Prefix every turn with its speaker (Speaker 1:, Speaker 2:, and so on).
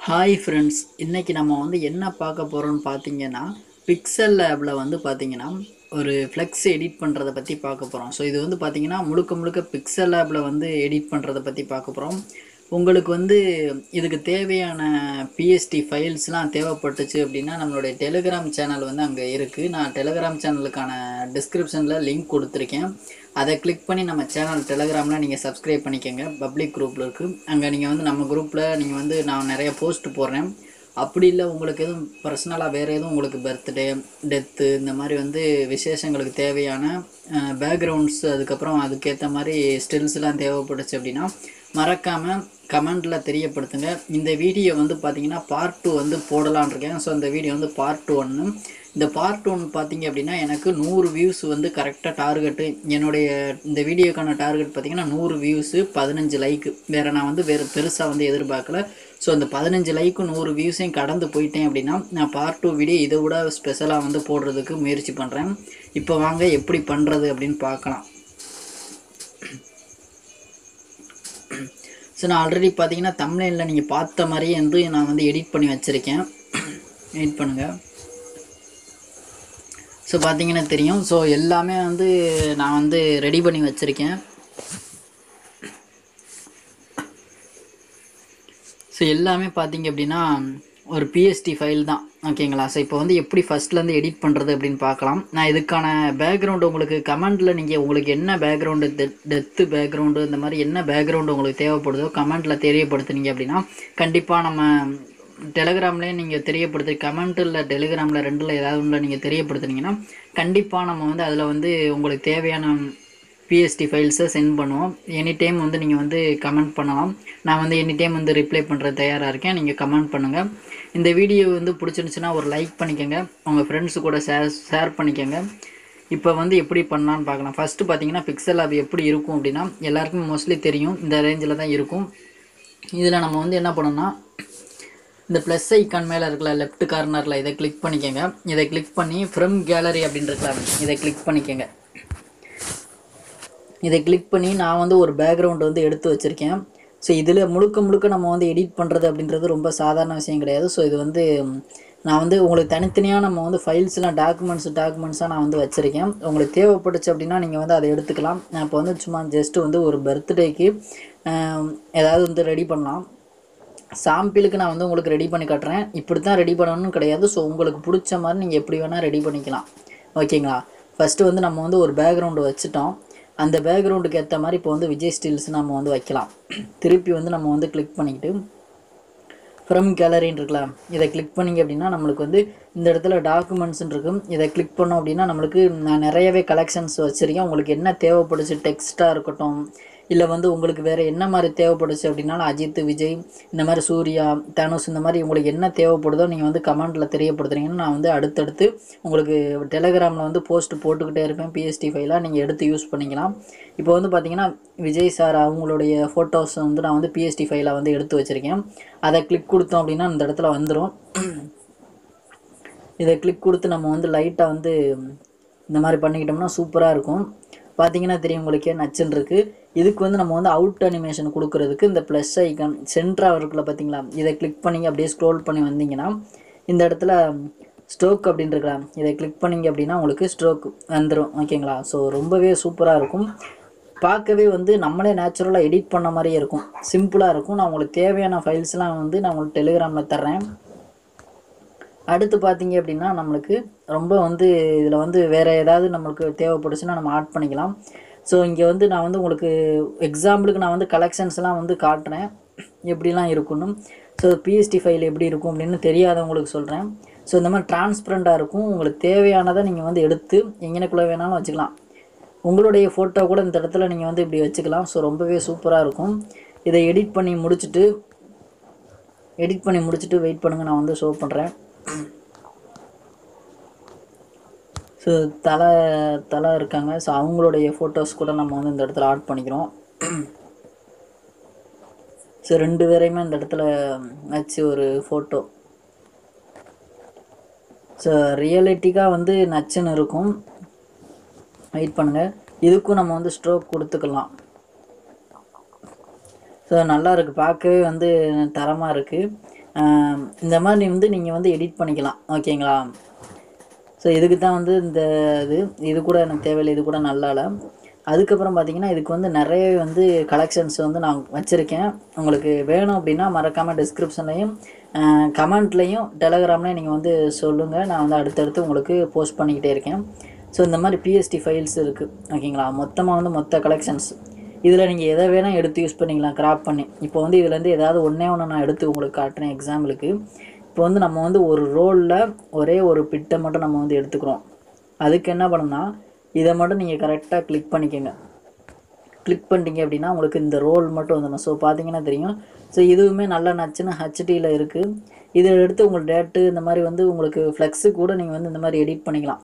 Speaker 1: hi friends இன்றைக்கி நம்ம வந்து என்ன பார்க்க போகிறோம்னு பார்த்தீங்கன்னா பிக்சல் லேபில் வந்து பார்த்தீங்கன்னா ஒரு ஃப்ளெக்ஸ் எடிட் பண்ணுறதை பற்றி பார்க்க போகிறோம் ஸோ இது வந்து பார்த்தீங்கன்னா முழுக்க முழுக்க பிக்சல் லேபில் வந்து எடிட் பண்ணுறதை பற்றி பார்க்க போகிறோம் உங்களுக்கு வந்து இதுக்கு தேவையான பிஎஸ்டி ஃபைல்ஸ்லாம் தேவைப்பட்டுச்சு அப்படின்னா நம்மளுடைய டெலிகிராம் சேனல் வந்து அங்கே இருக்குது நான் டெலிகிராம் சேனலுக்கான டிஸ்கிரிப்ஷனில் லிங்க் கொடுத்துருக்கேன் அதை கிளிக் பண்ணி நம்ம சேனல் டெலிகிராமில் நீங்கள் சப்ஸ்கிரைப் பண்ணிக்கோங்க பப்ளிக் குரூப்பில் இருக்குது அங்கே நீங்கள் வந்து நம்ம குரூப்பில் நீங்கள் வந்து நான் நிறைய போஸ்ட் போடுறேன் அப்படி இல்லை உங்களுக்கு எதுவும் பர்சனலாக வேறு எதுவும் உங்களுக்கு பர்த்டே டெத்து இந்த மாதிரி வந்து விசேஷங்களுக்கு தேவையான பேக்ரவுண்ட்ஸ் அதுக்கப்புறம் அதுக்கேற்ற மாதிரி ஸ்டில்ஸ்லாம் தேவைப்பட்டுச்சு அப்படின்னா மறக்காமல் கமெண்டில் தெரியப்படுத்துங்க இந்த வீடியோ வந்து பார்த்தீங்கன்னா பார்ட் டூ வந்து போடலான் இருக்கேன் ஸோ இந்த வீடியோ வந்து பார்ட் ஒன்று இந்த பார்ட் ஒன் பார்த்தீங்க அப்படின்னா எனக்கு நூறு வியூஸ் வந்து கரெக்டாக டார்கெட்டு என்னுடைய இந்த வீடியோக்கான டார்கெட் பார்த்தீங்கன்னா நூறு வியூஸு பதினஞ்சு லைக்கு வேறு நான் வந்து வேறு பெருசாக வந்து எதிர்பார்க்கல ஸோ அந்த பதினஞ்சு லைக்கும் நூறு வியூஸையும் கடந்து போயிட்டேன் அப்படின்னா நான் பார்ட் டூ வீடியோ இதை விட ஸ்பெஷலாக வந்து போடுறதுக்கு முயற்சி பண்ணுறேன் இப்போ வாங்க எப்படி பண்ணுறது அப்படின்னு பார்க்கலாம் ஸோ நான் ஆல்ரெடி பார்த்தீங்கன்னா தமிழ்நில நீங்கள் பார்த்த மாதிரியே வந்து நான் வந்து எடிட் பண்ணி வச்சுருக்கேன் எடிட் பண்ணுங்கள் ஸோ பார்த்தீங்கன்னா தெரியும் ஸோ எல்லாமே வந்து நான் வந்து ரெடி பண்ணி வச்சுருக்கேன் ஸோ எல்லாமே பார்த்தீங்க அப்படின்னா ஒரு பிஎஸ்டி ஃபைல் தான் ஓகேங்களா ஸோ இப்போ வந்து எப்படி ஃபஸ்ட்லேருந்து எடிட் பண்ணுறது அப்படின்னு பார்க்கலாம் நான் இதுக்கான பேக்ரவுண்டு உங்களுக்கு கமெண்டில் நீங்கள் உங்களுக்கு என்ன பேக்ரவுண்டு டெத் டெத்து பேக்ரவுண்டு இந்த மாதிரி என்ன பேக்ரவுண்டு உங்களுக்கு தேவைப்படுதோ கமெண்டில் தெரியப்படுத்துனீங்க அப்படின்னா கண்டிப்பாக நம்ம டெலிகிராம்லேயே நீங்கள் தெரியப்படுத்து கமெண்ட் இல்லை டெலிகிராமில் ரெண்டில் ஏதாவது ஒன்றில் நீங்கள் தெரியப்படுத்துனீங்கன்னா கண்டிப்பாக நம்ம வந்து அதில் வந்து உங்களுக்கு தேவையான பிஎஸ்டி ஃபைல்ஸை சென்ட் பண்ணுவோம் எனி டைம் வந்து நீங்கள் வந்து கமெண்ட் பண்ணலாம் நான் வந்து எனி டைம் வந்து ரிப்ளை பண்ணுற தயாராக இருக்கேன் நீங்கள் கமெண்ட் பண்ணுங்கள் இந்த வீடியோ வந்து பிடிச்சிருந்துச்சுன்னா ஒரு லைக் பண்ணிக்கோங்க உங்கள் ஃப்ரெண்ட்ஸு கூட ஷேர் ஷேர் பண்ணிக்கோங்க இப்போ வந்து எப்படி பண்ணலான்னு பார்க்கலாம் ஃபஸ்ட்டு பார்த்தீங்கன்னா பிக்சல் ஆப் எப்படி இருக்கும் அப்படின்னா எல்லாருக்குமே மோஸ்ட்லி தெரியும் இந்த ரேஞ்சில் தான் இருக்கும் இதில் நம்ம வந்து என்ன பண்ணோம்னா இந்த ப்ளஸ் ஐக்கான் மேலே இருக்கல லெஃப்ட் கார்னரில் இதை கிளிக் பண்ணிக்கோங்க இதை கிளிக் பண்ணி ஃப்ரம் கேலரி அப்படின்னு இருக்கலாம் இதை கிளிக் பண்ணிக்கோங்க இதை கிளிக் பண்ணி நான் வந்து ஒரு பேக்ரவுண்ட் வந்து எடுத்து வச்சுருக்கேன் ஸோ இதில் முழுக்க முழுக்க நம்ம வந்து எடிட் பண்ணுறது அப்படின்றது ரொம்ப சாதாரண விஷயம் கிடையாது ஸோ இது வந்து நான் வந்து உங்களுக்கு தனித்தனியாக நம்ம வந்து ஃபைல்ஸ்லாம் டாக்குமெண்ட்ஸ் டாக்குமெண்ட்ஸாக நான் வந்து வச்சுருக்கேன் உங்களுக்கு தேவைப்பட்டுச்சு அப்படின்னா நீங்கள் வந்து அதை எடுத்துக்கலாம் நான் இப்போ வந்து சும்மா ஜஸ்ட்டு வந்து ஒரு பர்த்டேக்கு ஏதாவது வந்து ரெடி பண்ணலாம் சாம்பிளுக்கு நான் வந்து உங்களுக்கு ரெடி பண்ணி காட்டுறேன் இப்படி தான் ரெடி பண்ணணும்னு கிடையாது ஸோ உங்களுக்கு பிடிச்ச மாதிரி நீங்கள் எப்படி வேணால் ரெடி பண்ணிக்கலாம் ஓகேங்களா ஃபஸ்ட்டு வந்து நம்ம வந்து ஒரு பேக்ரவுண்டு வச்சுட்டோம் அந்த பேக்ரவுண்டுக்கு ஏற்ற மாதிரி இப்போ வந்து விஜய் ஸ்டில்ஸ் நம்ம வந்து வைக்கலாம் திருப்பி வந்து நம்ம வந்து கிளிக் பண்ணிக்கிட்டு ஃப்ரம் கேலரின்னு இருக்கலாம் இதை கிளிக் பண்ணிங்க அப்படின்னா நம்மளுக்கு வந்து இந்த இடத்துல டாக்குமெண்ட்ஸ்ன்னு இருக்கும் இதை கிளிக் பண்ணோம் அப்படின்னா நம்மளுக்கு நான் நிறையவே கலெக்ஷன்ஸ் வச்சுருக்கேன் உங்களுக்கு என்ன தேவைப்படுச்சு டெக்ஸ்ட்டாக இருக்கட்டும் இல்லை வந்து உங்களுக்கு வேறு என்ன மாதிரி தேவைப்படுச்சு அப்படின்னாலும் அஜித் விஜய் இந்த மாதிரி சூர்யா தனுஷ் இந்த மாதிரி உங்களுக்கு என்ன தேவைப்படுதோ நீங்கள் வந்து கமெண்ட்டில் தெரியப்படுத்துனீங்கன்னா நான் வந்து அடுத்தடுத்து உங்களுக்கு டெலிகிராமில் வந்து போஸ்ட் போட்டுக்கிட்டே இருப்பேன் பிஎஸ்டி ஃபைலாக நீங்கள் எடுத்து யூஸ் பண்ணிக்கலாம் இப்போ வந்து பார்த்தீங்கன்னா விஜய் சார் அவங்களுடைய ஃபோட்டோஸ் வந்து நான் வந்து பிஎஸ்டி ஃபைலாக வந்து எடுத்து வச்சுருக்கேன் அதை கிளிக் கொடுத்தோம் அப்படின்னா இந்த இடத்துல வந்துடும் இதை கிளிக் கொடுத்து நம்ம வந்து லைட்டாக வந்து இந்த மாதிரி பண்ணிக்கிட்டோம்னா சூப்பராக இருக்கும் பார்த்தீங்கன்னா தெரியும் உங்களுக்கே நச்சுன்னு இருக்குது இதுக்கு வந்து நம்ம வந்து அவுட் அனிமேஷன் கொடுக்குறதுக்கு இந்த ப்ளஸ் ஐக்கான் சென்டராக இருக்குல்ல பார்த்தீங்களா இதை கிளிக் பண்ணி அப்படியே ஸ்க்ரோல் பண்ணி வந்தீங்கன்னா இந்த இடத்துல ஸ்ட்ரோக் அப்படின்னு இருக்கலாம் இதை கிளிக் பண்ணிங்க அப்படின்னா உங்களுக்கு ஸ்ட்ரோக் வந்துடும் ஓகேங்களா ஸோ ரொம்பவே சூப்பராக இருக்கும் பார்க்கவே வந்து நம்மளே நேச்சுரலாக எடிட் பண்ண மாதிரியே இருக்கும் சிம்பிளாக இருக்கும் நான் உங்களுக்கு தேவையான ஃபைல்ஸ்லாம் வந்து நான் உங்களுக்கு டெலிகிராமில் தர்றேன் அடுத்து பார்த்தீங்க அப்படின்னா நம்மளுக்கு ரொம்ப வந்து இதில் வந்து வேறு ஏதாவது நம்மளுக்கு தேவைப்படுச்சுன்னா நம்ம ஆட் பண்ணிக்கலாம் ஸோ இங்கே வந்து நான் வந்து உங்களுக்கு எக்ஸாம்பிளுக்கு நான் வந்து கலெக்ஷன்ஸ்லாம் வந்து காட்டுறேன் எப்படிலாம் இருக்குன்னு ஸோ பிஎஸ்டி ஃபைல் எப்படி இருக்கும் அப்படின்னு தெரியாதவங்களுக்கு சொல்கிறேன் ஸோ இந்த மாதிரி டிரான்ஸ்பரண்ட்டாக இருக்கும் உங்களுக்கு தேவையானதை நீங்கள் வந்து எடுத்து எங்கேனக்குள்ளே வேணாலும் வச்சுக்கலாம் உங்களுடைய ஃபோட்டோ கூட இந்த இடத்துல நீங்கள் வந்து இப்படி வச்சுக்கலாம் ஸோ ரொம்பவே சூப்பராக இருக்கும் இதை எடிட் பண்ணி முடிச்சுட்டு எடிட் பண்ணி முடிச்சுட்டு வெயிட் பண்ணுங்கள் நான் வந்து ஷோ பண்ணுறேன் ஸோ தலை தலை இருக்காங்க ஸோ அவங்களுடைய ஃபோட்டோஸ் கூட நம்ம வந்து இந்த இடத்துல ஆட் பண்ணிக்கிறோம் ஸோ ரெண்டு பேரையுமே இந்த இடத்துல வச்சு ஒரு ஃபோட்டோ ஸோ ரியலிட்டிக்காக வந்து நச்சுன்னு இருக்கும் வெயிட் பண்ணுங்கள் இதுக்கும் நம்ம வந்து ஸ்ட்ரோக் கொடுத்துக்கலாம் ஸோ நல்லா இருக்குது பார்க்கவே வந்து தரமாக இருக்குது ஆஹ் இந்த மாதிரி வந்து நீங்கள் வந்து எடிட் பண்ணிக்கலாம் ஓகேங்களா ஸோ இதுக்கு தான் வந்து இந்த இது இது கூட எனக்கு தேவையில்லை இது கூட நல்லா இல்லை அதுக்கப்புறம் பார்த்தீங்கன்னா இதுக்கு வந்து நிறைய வந்து கலெக்ஷன்ஸ் வந்து நான் வச்சுருக்கேன் உங்களுக்கு வேணும் அப்படின்னா மறக்காமல் டிஸ்கிரிப்ஷன்லையும் கமெண்ட்லேயும் டெலகிராம்லேயும் நீங்கள் வந்து சொல்லுங்கள் நான் வந்து அடுத்தடுத்து உங்களுக்கு போஸ்ட் பண்ணிக்கிட்டே இருக்கேன் ஸோ இந்த மாதிரி பிஎஸ்டி ஃபைல்ஸ் இருக்குது ஓகேங்களா மொத்தமாக வந்து மொத்த கலெக்ஷன்ஸ் இதில் நீங்கள் எதை வேணால் எடுத்து யூஸ் பண்ணிக்கலாம் கிராப் பண்ணி இப்போ வந்து இதுலேருந்து ஏதாவது ஒன்றே ஒன்று நான் எடுத்து உங்களுக்கு காட்டுறேன் எக்ஸாம்பிளுக்கு இப்போ வந்து நம்ம வந்து ஒரு ரோலில் ஒரே ஒரு பிட்டை மட்டும் நம்ம வந்து எடுத்துக்கிறோம் அதுக்கு என்ன பண்ணணும்னா இதை மட்டும் நீங்கள் கரெக்டாக கிளிக் பண்ணிக்கோங்க கிளிக் பண்ணிட்டீங்க அப்படின்னா உங்களுக்கு இந்த ரோல் மட்டும் வந்துடும் ஸோ பார்த்தீங்கன்னா தெரியும் ஸோ இதுவுமே நல்ல நச்சுன்னு ஹச்டியில் இருக்குது இதை எடுத்து உங்களுக்கு டேட்டு இந்த மாதிரி வந்து உங்களுக்கு ஃப்ளெக்ஸு கூட நீங்கள் வந்து இந்த மாதிரி எடிட் பண்ணிக்கலாம்